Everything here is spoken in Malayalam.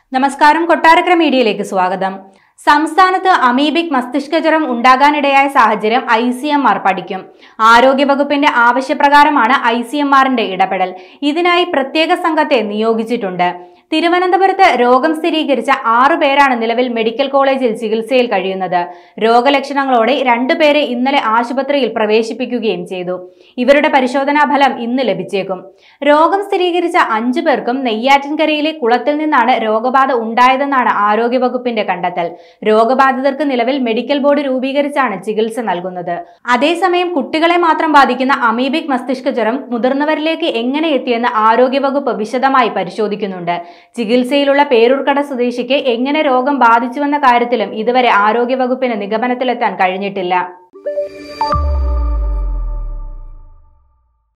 നമസ്കാരം കൊട്ടാരക്കര മീഡിയയിലേക്ക് സ്വാഗതം സംസ്ഥാനത്ത് അമീബിക് മസ്തിഷ്കജ്വരം ഉണ്ടാകാനിടയായ സാഹചര്യം ഐ സി എം ആർ പഠിക്കും ആരോഗ്യവകുപ്പിന്റെ ആവശ്യപ്രകാരമാണ് ഐ സി എം ആറിന്റെ ഇടപെടൽ ഇതിനായി പ്രത്യേക സംഘത്തെ നിയോഗിച്ചിട്ടുണ്ട് തിരുവനന്തപുരത്ത് രോഗം സ്ഥിരീകരിച്ച ആറു പേരാണ് നിലവിൽ മെഡിക്കൽ കോളേജിൽ ചികിത്സയിൽ കഴിയുന്നത് രോഗലക്ഷണങ്ങളോടെ രണ്ടുപേരെ ഇന്നലെ ആശുപത്രിയിൽ പ്രവേശിപ്പിക്കുകയും ചെയ്തു ഇവരുടെ പരിശോധനാ ഫലം ഇന്ന് ലഭിച്ചേക്കും രോഗം സ്ഥിരീകരിച്ച അഞ്ചു പേർക്കും നെയ്യാറ്റിൻകരയിലെ കുളത്തിൽ നിന്നാണ് രോഗബാധ ഉണ്ടായതെന്നാണ് ആരോഗ്യവകുപ്പിന്റെ കണ്ടെത്തൽ രോഗബാധിതർക്ക് നിലവിൽ മെഡിക്കൽ ബോർഡ് രൂപീകരിച്ചാണ് ചികിത്സ നൽകുന്നത് അതേസമയം കുട്ടികളെ മാത്രം ബാധിക്കുന്ന അമീബിക് മസ്തിഷ്ക ജ്വരം മുതിർന്നവരിലേക്ക് എങ്ങനെ എത്തിയെന്ന് ആരോഗ്യവകുപ്പ് വിശദമായി പരിശോധിക്കുന്നുണ്ട് ചികിത്സയിലുള്ള പേരൂർക്കട സ്വദേശിക്ക് എങ്ങനെ രോഗം ബാധിച്ചുവെന്ന കാര്യത്തിലും ഇതുവരെ ആരോഗ്യവകുപ്പിന് നിഗമനത്തിലെത്താൻ കഴിഞ്ഞിട്ടില്ല